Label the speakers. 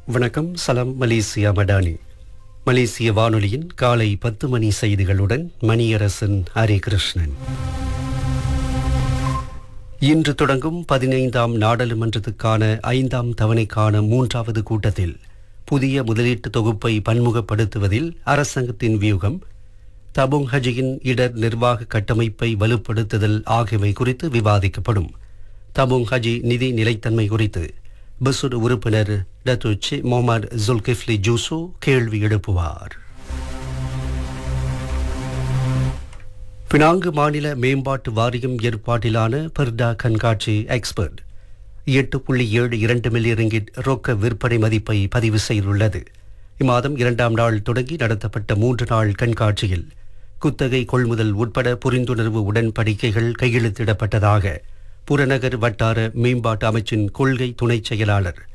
Speaker 1: வணக்கம் சலாம் மலேசியா மடானி மலேசிய வானொலியின் காலை பத்து மணி செய்திகளுடன் மணியரசன் ஹரிகிருஷ்ணன் இன்று தொடங்கும் பதினைந்தாம் நாடாளுமன்றத்துக்கான ஐந்தாம் தவணைக்கான மூன்றாவது கூட்டத்தில் புதிய முதலீட்டு தொகுப்பை பன்முகப்படுத்துவதில் அரசாங்கத்தின் வியூகம் தபுங் ஹஜியின் இடர் நிர்வாக கட்டமைப்பை வலுப்படுத்துதல் ஆகியவை குறித்து விவாதிக்கப்படும் தபுங் ஹஜி நிதி நிலைத்தன்மை குறித்து பசுடு உறுப்பினர் டத்துச்சி முகமது ஜுல்கிஃப்லி ஜூசு கேள்வி எழுப்புவார் பினாங்கு மாநில மேம்பாட்டு வாரியம் ஏற்பாட்டிலான பெர்டா கண்காட்சி எக்ஸ்பர்ட் எட்டு புள்ளி ஏழு இரண்டு மில்லியன் ரிங்கிட் ரொக்க விற்பனை மதிப்பை பதிவு செய்துள்ளது இம்மாதம் இரண்டாம் நாள் தொடங்கி நடத்தப்பட்ட மூன்று நாள் கண்காட்சியில் குத்தகை கொள்முதல் உட்பட புரிந்துணர்வு உடன்படிக்கைகள் கையெழுத்திடப்பட்டதாக புறநகர் வட்டார மேம்பாட்டு அமைச்சின் கொள்கை துணைச் செயலாளர்